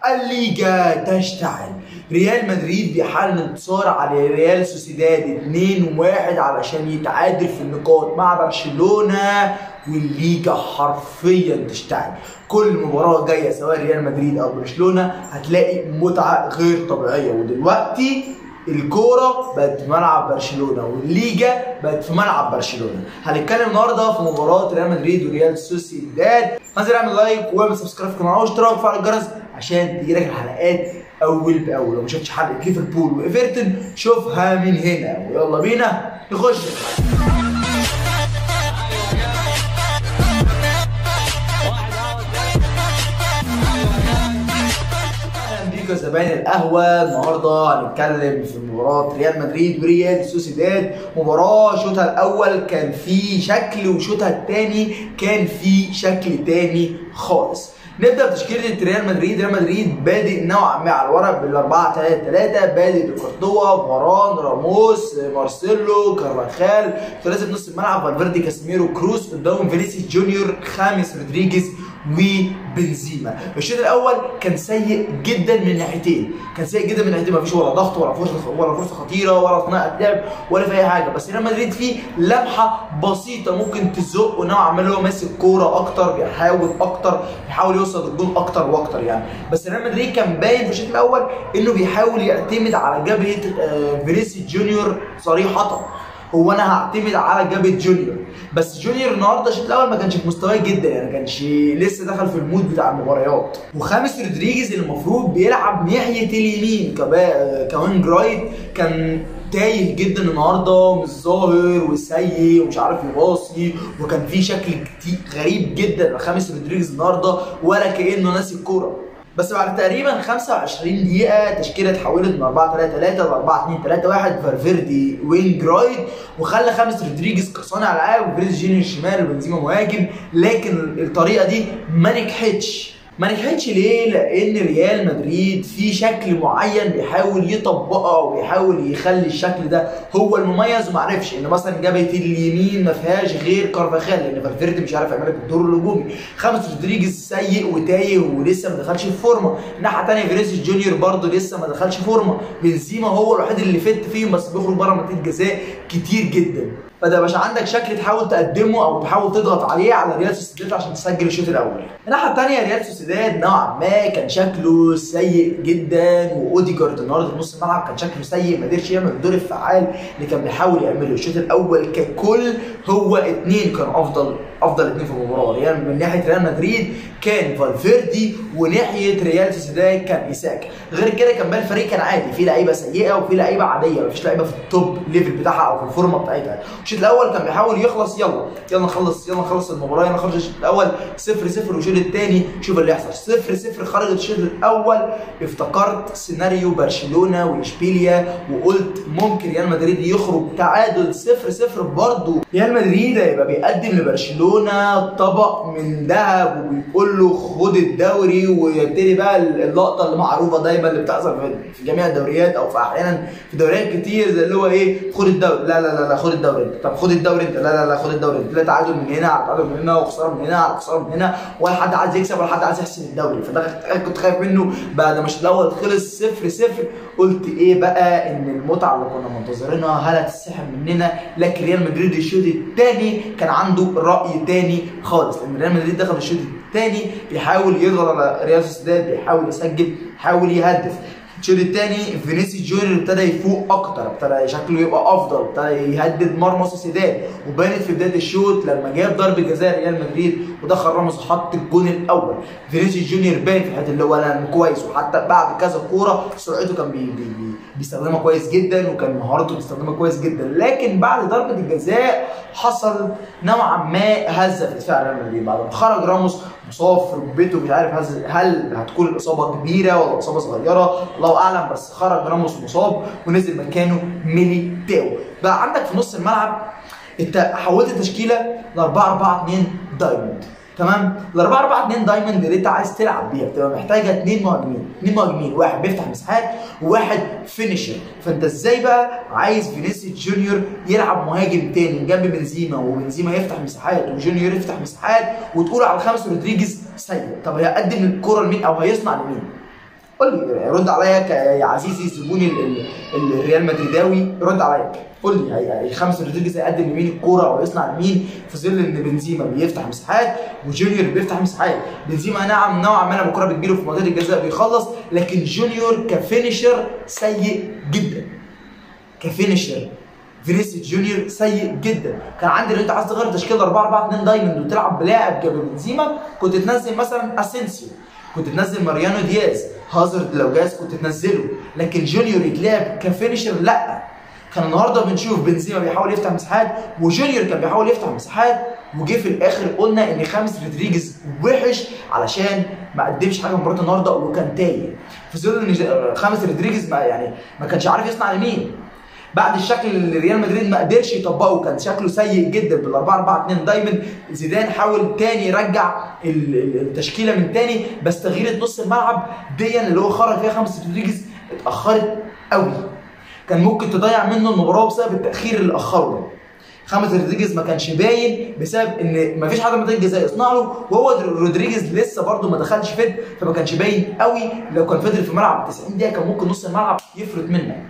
الليجا تشتعل ريال مدريد بيحاول انتصار على ريال سوسيداد 2-1 علشان يتعادل في النقاط مع برشلونه والليجا حرفيا تشتعل كل مباراه جايه سواء ريال مدريد او برشلونه هتلاقي متعه غير طبيعيه ودلوقتي الكوره بقت في ملعب برشلونه والليجا بقت في ملعب برشلونه هنتكلم النهارده في مباراه ريال مدريد وريال سوسيداد ما تنساش تعمل لايك واعمل سبسكرايب في القناه واشتراك وفعل الجرس عشان تجيلك الحلقات اول باول لو ما شفتش حلقه ليفربول وايفرتون شوفها من هنا ويلا بينا نخش الحلقة. اهلا بيكم يا زباين القهوه النهارده هنتكلم في مباراه ريال مدريد وريال سوسيداد مباراه شوطها الاول كان فيه شكل وشوطها الثاني كان فيه شكل تاني خالص نبدا بتشكيله ريال مدريد ريال مدريد بادئ نوعا ما على الورق بال 4 3 3 بادئ بكورتوا فاران راموس مارسيلو كارفاخال ثلاثه نص الملعب فالفيردي كاسميرو كروس قدامهم فينيسيوس جونيور خامس رودريجيز وبنزيما الشوط الاول كان سيء جدا من ناحيتين كان سيء جدا من ناحيتين مفيش ولا ضغط ولا فرصه ولا فرصه خطيره ولا صناعه لعب ولا في اي حاجه بس ريال مدريد فيه لمحه بسيطه ممكن تزق نوعا ما اللي هو ماسك كوره اكتر بيحاول اكتر بيحاول يوصل للجول اكتر واكتر يعني بس ريال مدريد كان باين في الشوط الاول انه بيحاول يعتمد على جبهه آه، فينيسيوس جونيور صريحه هو انا هعتمد على جابت جونيور بس جونيور النهارده الشوط الاول ما كانش في مستواه جدا يعني ما كانش لسه دخل في المود بتاع المباريات وخامس رودريجيز اللي المفروض بيلعب ناحيه اليمين كبا- كمان جرايد كان تايه جدا النهارده مش ظاهر وسيء ومش عارف يباصي وكان في شكل كتير غريب جدا لخامس رودريجيز النهارده ولا كانه ناسي الكوره بس بعد تقريبا 25 دقيقة تشكيلة اتحولت من 4 3 3 ل 4 2 3 1 فالفيردي وينج رايت وخلى خامس رودريجيز كصانع العاب وفريز جينيور شمال وبنزيما مهاجم لكن الطريقة دي ما نجحتش ما نجحتش ليه؟ لأن ريال مدريد في شكل معين بيحاول يطبقه وبيحاول يخلي الشكل ده هو المميز ومعرفش ان مثلا جبهه اليمين ما فيهاش غير كارفاخال لان فالفيردي مش عارف يعمل لك الدور الهجومي خامس رودريجيز سيء وتايه ولسه ما دخلش في فورمه الناحيه الثانيه فينيسيوس جونيور برضه لسه ما دخلش فورمه بنزيما هو الوحيد اللي فت فيهم بس بيخرج بره منطقه جزاء كتير جدا فده يا باشا عندك شكل تحاول تقدمه او تحاول تضغط عليه على ريال سوسيداد عشان تسجل الشوط الاول الناحيه الثانيه ريال سوسيداد نوعا ما كان شكله سيء جدا واوديجارد النهارده في نص الملعب كان شكله سيء ما قدرش يعمل الدور الفعال اللي كان بيحاول يعمله الشوط الاول ككل هو اثنين كان افضل افضل اثنين في المباراه ريال من ناحيه ريال مدريد كان فالفيردي وناحيه ريال سوسيداد كان ايساك غير كده كان باقي الفريق كان عادي في لعيبه سيئه وفي لعيبه عاديه مفيش لعيبه في التوب ليفل بتاعها او في الفورمه بتاعتها الشوط الاول كان بيحاول يخلص يلا يلا نخلص يلا نخلص المباراه يلا نخلص الشوط الاول 0 0 والشوط الثاني شوف اللي يحصل 0 0 خرج الشوط الاول افتكرت سيناريو برشلونه واشبيليا وقلت ممكن ريال مدريد يخرج تعادل 0 0 برضه ريال مدريد هيبقى بيقدم لبرشلونه طبق من ذهب وبيقول له خد الدوري ويبتدي بقى اللقطه اللي معروفه دايما اللي بتحصل في- في جميع الدوريات او في احيانا في دوريات كتير زي اللي هو ايه خد الدوري لا لا لا لا خد الدوري انت طب خد الدوري انت لا لا لا خد الدوري انت لا تعادل من هنا على تعادل من هنا وخساره من هنا على خساره من هنا ولا حد عايز يكسب ولا حد عايز يحسم الدوري فده كنت خايف منه بعد ما الشوط الاول خلص 0 0 قلت ايه بقى ان المتعه اللي كنا منتظرينها هل هتسحب مننا لكن ريال مدريد الشوط الثاني كان عنده راي تاني خالص لان ريال مدريد دخل الشوط الثاني بيحاول يضغط على ريال سوسيداد بيحاول يسجل بيحاول يهدف الشوط الثاني فينيسيوس جونيور ابتدى يفوق اكتر ابتدى شكله يبقى افضل ابتدى يهدد مرمى سوسيداد وبانت في بدايه الشوط لما جاب ضربه جزاء ريال مدريد ودخل راموس وحط الجون الاول فينيسيوس جونيور باين في الحته اللي هو انا كويس وحتى بعد كذا كوره سرعته كان بي بي بي بيستخدمها كويس جدا وكان مهارته بيستخدمها كويس جدا لكن بعد ضربه الجزاء حصل نوعا ما هزه في دفاع ريال مدريد بعد ما خرج راموس مصاب في ركبته مش عارف هز- هل هتكون الاصابه كبيره ولا اصابه صغيره الله اعلم بس خرج راموس مصاب ونزل مكانه ميليتاو بقى عندك في نص الملعب انت حولت التشكيله ل 4 4 2 دايموند تمام ال 4 4 2 دايموند اللي انت عايز تلعب بيها بتبقى محتاجه اثنين مهاجمين اثنين مهاجمين واحد بيفتح مساحات وواحد فينيشر فانت ازاي بقى عايز فينيسيوس جونيور يلعب مهاجم تاني جنب بنزيما وبنزيما يفتح مساحات وجونيور يفتح مساحات وتقول على الخامس رودريجيز سيء طب هيقدم الكره لمين او هيصنع لمين قول لي رد عليا ك- يا عزيزي زبوني ال- ال- الريال مدريداوي رد عليا قول لي هي- هي خمس رودريجيز هيقدم لمين الكوره او يصنع لمين في ظل ان بنزيما بيفتح مساحات وجونيور بيفتح مساحات بنزيما نعم نوعا ما لما الكوره بتجيله في منطقه الجزاء بيخلص لكن جونيور كفينشر سيء جدا كفينشر فينيسيوس جونيور سيء جدا كان عندي لو انت عايز تغير تشكيله 4 4 2 دايموند وتلعب بلاعب جنب بنزيما كنت تنزل مثلا اسينسيو كنت تنزل ماريانو دياز هازارد لو جاز كنت تنزله لكن جونيور يتلعب كفينشر لا كان النهارده بنشوف بنزيما بيحاول يفتح مساحات وجونيور كان بيحاول يفتح مساحات وجه في الاخر قلنا ان خامس رودريجيز وحش علشان ما قدمش حاجه في مباراه النهارده وكان تايه في ظل ان خامس رودريجيز ما يعني ما كانش عارف يصنع لمين بعد الشكل اللي ريال مدريد ما قدرش يطبقه كان شكله سيء جدا بال 4 4 2 دايما زيدان حاول تاني يرجع ال- ال- التشكيله من تاني بس تغيير نص الملعب دي اللي هو خرج فيها خمس رودريجيز اتاخرت قوي كان ممكن تضيع منه المباراه بسبب التاخير اللي اخره ده خامس رودريجيز ما كانش باين بسبب ان ما فيش حد منطقه الجزاء يصنع له وهو رودريجيز لسه برده ما دخلش فيد فما كانش باين قوي لو كان فضل في الملعب 90 دقيقه كان ممكن نص الملعب يفلت منك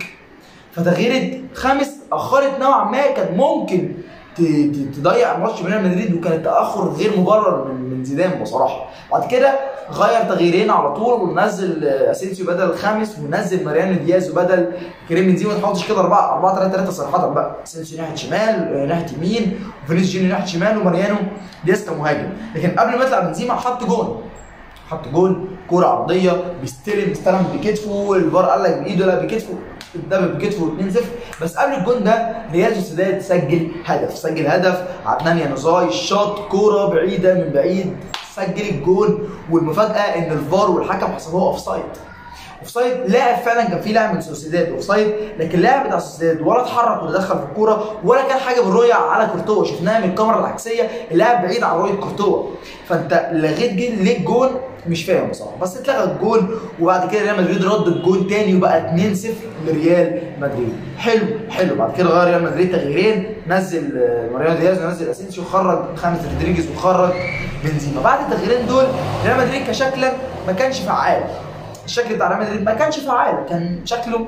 فتغيير خامس اخرت نوعا ما كان ممكن ت- ت- تضيع ماتش ريال مدريد وكان التاخر غير مبرر من من زيدان بصراحه بعد كده غير تغييرين على طول ونزل آه، اسينسيو بدل الخامس ونزل ماريانو دياز وبدل كريم بنزيما تحطش كده 4 4 3 3 صراحه بقى اسينسيو ناحيه شمال آه، ناحيه يمين وفينيسيوس جونيور ناحيه شمال وماريانو دياز كمهاجم لكن قبل ما يطلع بنزيما حط جون حط جول كوره عرضيه بيستلم استلم بكتفه الفار قال لك بايده لا بكتفه اتدبب بكتفه 2-0 بس قبل الجون ده ريال سوسيداد سجل هدف سجل هدف عدنان يانوزاي شاط كوره بعيده من بعيد سجل الجون والمفاجاه ان الفار والحكم حسبوها اوف سايد اوف سايد لاعب فعلا كان في لاعب من سوسيداد اوف سايد لكن اللاعب بتاع سوسيداد ولا اتحرك ولا دخل في الكوره ولا كان حاجه بالرؤيه على كورتوا شفناها من الكاميرا العكسيه اللاعب بعيد عن رؤيه كورتوا فانت لغيت جي- ليه الجون مش فاهم بصراحه بس اتلغى الجون وبعد كده ريال مدريد رد الجون تاني وبقى 2-0 لريال مدريد حلو حلو بعد كده غير ريال مدريد تغييرين نزل آه، ماريانو دياز ونزل اسينسيو خرج خامس رودريجيز وخرج بنزيما بعد التغييرين دول ريال مدريد كشكلا ما كانش فعال الشكل بتاع ريال مدريد ما كانش فعال كان شكله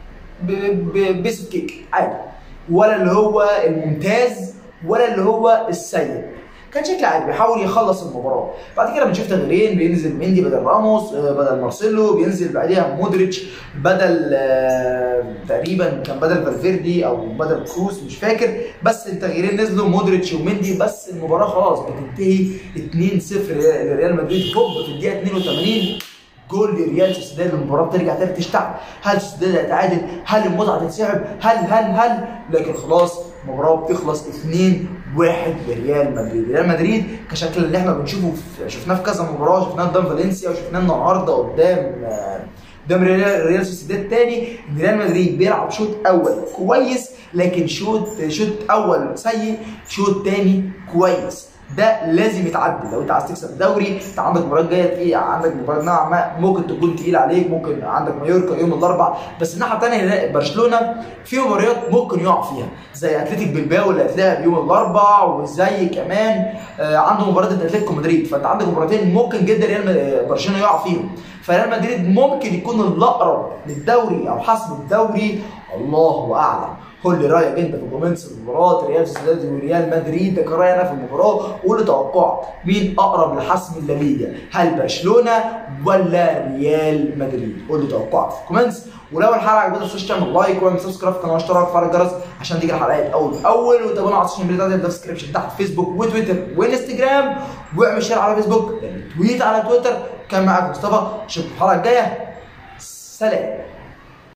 ب- ب- بيس كيك عادي ولا اللي هو الممتاز ولا اللي هو السيء كان شكل عادي بيحاول يخلص المباراه بعد كده بنشوف تغييرين بينزل مندي بدل راموس آه، بدل مارسيلو بينزل بعديها مودريتش بدل آه، تقريبا كان بدل فالفيردي او بدل كروس مش فاكر بس التغييرين نزلوا مودريتش ومندي بس المباراه خلاص بتنتهي 2-0 لريال مدريد هوب في الدقيقه 82 جول لريال سوسيداد المباراه بترجع تاني تشتعل هل سوسيداد هيتعادل هل المتعه تتسحب هل هل هل لكن خلاص المباراه بتخلص 2 1 لريال مدريد ريال مدريد كشكل اللي احنا بنشوفه في شفناه في كذا مباراه شفناه قدام فالنسيا وشفناه النهارده قدام آه، قدام ريال ريال سوسيداد تاني ان ريال مدريد بيلعب شوط اول كويس لكن شوط شوط اول سيء شوط تاني كويس ده لازم يتعدل لو انت عايز تكسب الدوري انت عندك مباريات جايه تقيله عندك مباراه نوعا ما ممكن تكون تقيله عليك ممكن عندك مايوركا يوم الاربعاء بس الناحيه الثانيه برشلونه في مباريات ممكن يقع فيها زي اتلتيك بالباو اللي هتلاعب يوم الاربعاء وزي كمان آه، عنده مباراه اتلتيكو مدريد فانت عندك مباراتين ممكن جدا ريال مد- برشلونه يقع فيهم فريال مدريد ممكن يكون الاقرب للدوري او حسم الدوري الله اعلم قول لي رايك انت في الكومنتس في مباراه ريال سوسيداد وريال مدريد ده كان رايي انا في المباراه وقول لي توقعك مين اقرب لحسم الليجا هل برشلونه ولا ريال مدريد قول لي توقعك في الكومنتس ولو الحلقه عجبتك ما تنساش تعمل لايك واعمل سبسكرايب في القناه واشتراك وفعل الجرس عشان تيجي الحلقات اول باول وتابعونا على السوشيال ميديا بتاعتي في الديسكربشن تحت فيسبوك وتويتر وانستجرام واعمل شير على فيسبوك تويت على تويتر كان معاك مصطفى اشوفكم الحلقه الجايه سلام